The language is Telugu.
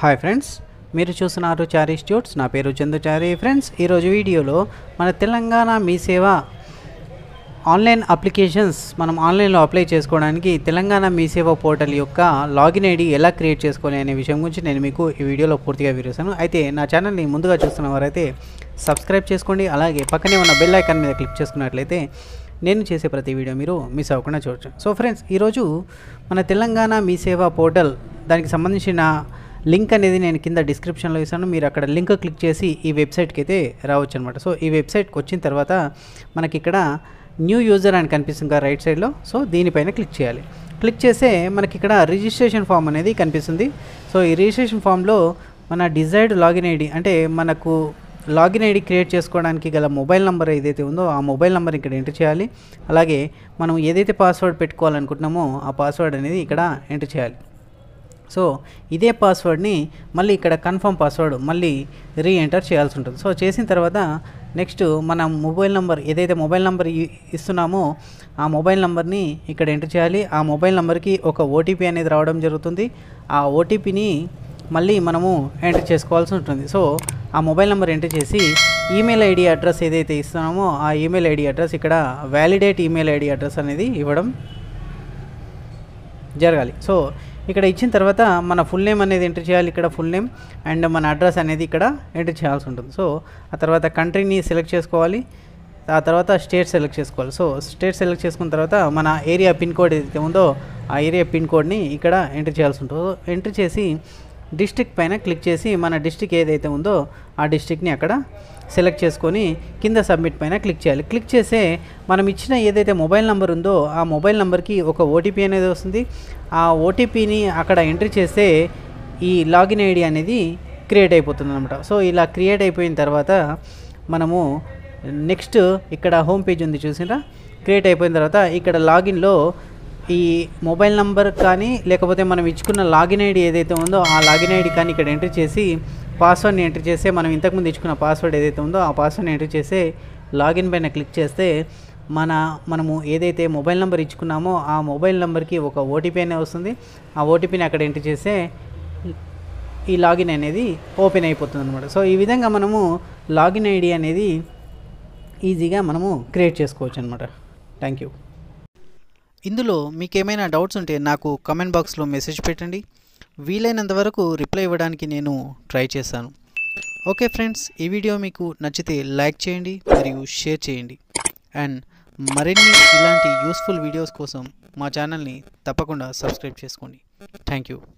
హాయ్ ఫ్రెండ్స్ మీరు చూస్తున్నారు చారీ స్ట్యూట్స్ నా పేరు చందుచారి ఫ్రెండ్స్ ఈరోజు వీడియోలో మన తెలంగాణ మీ సేవ ఆన్లైన్ అప్లికేషన్స్ మనం ఆన్లైన్లో అప్లై చేసుకోవడానికి తెలంగాణ మీ సేవ పోర్టల్ యొక్క లాగిన్ ఐడి ఎలా క్రియేట్ చేసుకోవాలి అనే విషయం గురించి నేను మీకు ఈ వీడియోలో పూర్తిగా వివరిస్తాను అయితే నా ఛానల్ని ముందుగా చూస్తున్న వారైతే సబ్స్క్రైబ్ చేసుకోండి అలాగే పక్కనే ఉన్న బెల్ ఐకాన్ మీద క్లిక్ చేసుకున్నట్లయితే నేను చేసే ప్రతి వీడియో మీరు మిస్ అవ్వకుండా చూడొచ్చు సో ఫ్రెండ్స్ ఈరోజు మన తెలంగాణ మీ సేవ పోర్టల్ దానికి సంబంధించిన లింక్ అనేది నేను కింద డిస్క్రిప్షన్లో ఇస్తాను మీరు అక్కడ లింక్ క్లిక్ చేసి ఈ వెబ్సైట్కి అయితే రావచ్చు అనమాట సో ఈ వెబ్సైట్కి వచ్చిన తర్వాత మనకి ఇక్కడ న్యూ యూజర్ అని కనిపిస్తుంది కదా రైట్ సైడ్లో సో దీనిపైన క్లిక్ చేయాలి క్లిక్ చేస్తే మనకి ఇక్కడ రిజిస్ట్రేషన్ ఫామ్ అనేది కనిపిస్తుంది సో ఈ రిజిస్ట్రేషన్ ఫామ్లో మన డిజైర్డ్ లాగిన్ ఐడి అంటే మనకు లాగిన్ ఐడి క్రియేట్ చేసుకోవడానికి గల మొబైల్ నెంబర్ ఏదైతే ఉందో ఆ మొబైల్ నెంబర్ ఇక్కడ ఎంటర్ చేయాలి అలాగే మనం ఏదైతే పాస్వర్డ్ పెట్టుకోవాలనుకుంటున్నామో ఆ పాస్వర్డ్ అనేది ఇక్కడ ఎంటర్ చేయాలి సో ఇదే పాస్వర్డ్ని మళ్ళీ ఇక్కడ కన్ఫర్మ్ పాస్వర్డ్ మళ్ళీ రీ ఎంటర్ చేయాల్సి ఉంటుంది సో చేసిన తర్వాత నెక్స్ట్ మన మొబైల్ నెంబర్ ఏదైతే మొబైల్ నెంబర్ ఇ- ఇస్తున్నామో ఆ మొబైల్ నెంబర్ని ఇక్కడ ఎంటర్ చేయాలి ఆ మొబైల్ నెంబర్కి ఒక ఓటీపీ అనేది రావడం జరుగుతుంది ఆ ఓటీపీని మళ్ళీ మనము ఎంటర్ చేసుకోవాల్సి ఉంటుంది సో ఆ మొబైల్ నెంబర్ ఎంటర్ చేసి ఈమెయిల్ ఐడి అడ్రస్ ఏదైతే ఇస్తున్నామో ఆ ఈమెయిల్ ఐడి అడ్రస్ ఇక్కడ వ్యాలిడేట్ ఈమెయిల్ ఐడి అడ్రస్ అనేది ఇవ్వడం జరగాలి సో ఇక్కడ ఇచ్చిన తర్వాత మన ఫుల్ నేమ్ అనేది ఎంటర్ చేయాలి ఇక్కడ ఫుల్ నేమ్ అండ్ మన అడ్రస్ అనేది ఇక్కడ ఎంటర్ చేయాల్సి ఉంటుంది సో ఆ తర్వాత కంట్రీని సెలెక్ట్ చేసుకోవాలి ఆ తర్వాత స్టేట్ సెలెక్ట్ చేసుకోవాలి సో స్టేట్ సెలెక్ట్ చేసుకున్న తర్వాత మన ఏరియా పిన్ కోడ్ ఏదైతే ఉందో ఆ ఏరియా పిన్ కోడ్ని ఇక్కడ ఎంటర్ చేయాల్సి ఉంటుంది ఎంటర్ చేసి డిస్ట్రిక్ట్ పైన క్లిక్ చేసి మన డిస్ట్రిక్ట్ ఏదైతే ఉందో ఆ డిస్ట్రిక్ట్ని అక్కడ సెలెక్ట్ చేసుకొని కింద సబ్మిట్ పైన క్లిక్ చేయాలి క్లిక్ చేస్తే మనం ఇచ్చిన ఏదైతే మొబైల్ నెంబర్ ఉందో ఆ మొబైల్ నెంబర్కి ఒక ఓటీపీ అనేది వస్తుంది ఆ ఓటీపీని అక్కడ ఎంట్రీ చేస్తే ఈ లాగిన్ ఐడి అనేది క్రియేట్ అయిపోతుంది అనమాట సో ఇలా క్రియేట్ అయిపోయిన తర్వాత మనము నెక్స్ట్ ఇక్కడ హోమ్ పేజ్ ఉంది చూసినా క్రియేట్ అయిపోయిన తర్వాత ఇక్కడ లాగిన్లో ఈ మొబైల్ నంబర్ కానీ లేకపోతే మనం ఇచ్చుకున్న లాగిన్ ఐడి ఏదైతే ఉందో ఆ లాగిన్ ఐడి కానీ ఇక్కడ ఎంట్రీ చేసి పాస్వర్డ్ని ఎంటర్ చేస్తే మనం ఇంతకుముందు ఇచ్చుకున్న పాస్వర్డ్ ఏదైతే ఉందో ఆ పాస్వర్డ్ని ఎంటర్ చేస్తే లాగిన్ పైన క్లిక్ చేస్తే మన మనము ఏదైతే మొబైల్ నెంబర్ ఇచ్చుకున్నామో ఆ మొబైల్ నెంబర్కి ఒక ఓటీపీ అనేది వస్తుంది ఆ ఓటీపీని అక్కడ ఎంటర్ చేస్తే ఈ లాగిన్ అనేది ఓపెన్ అయిపోతుంది అనమాట సో ఈ విధంగా మనము లాగిన్ ఐడి అనేది ఈజీగా మనము క్రియేట్ చేసుకోవచ్చు అనమాట థ్యాంక్ యూ ఇందులో మీకు ఏమైనా డౌట్స్ ఉంటే నాకు కమెంట్ బాక్స్లో మెసేజ్ పెట్టండి వీలైనంత వరకు రిప్లై ఇవ్వడానికి నేను ట్రై చేస్తాను ఓకే ఫ్రెండ్స్ ఈ వీడియో మీకు నచ్చితే లైక్ చేయండి మరియు షేర్ చేయండి అండ్ మరిన్ని ఇలాంటి యూస్ఫుల్ వీడియోస్ కోసం మా ఛానల్ని తప్పకుండా సబ్స్క్రైబ్ చేసుకోండి థ్యాంక్ యూ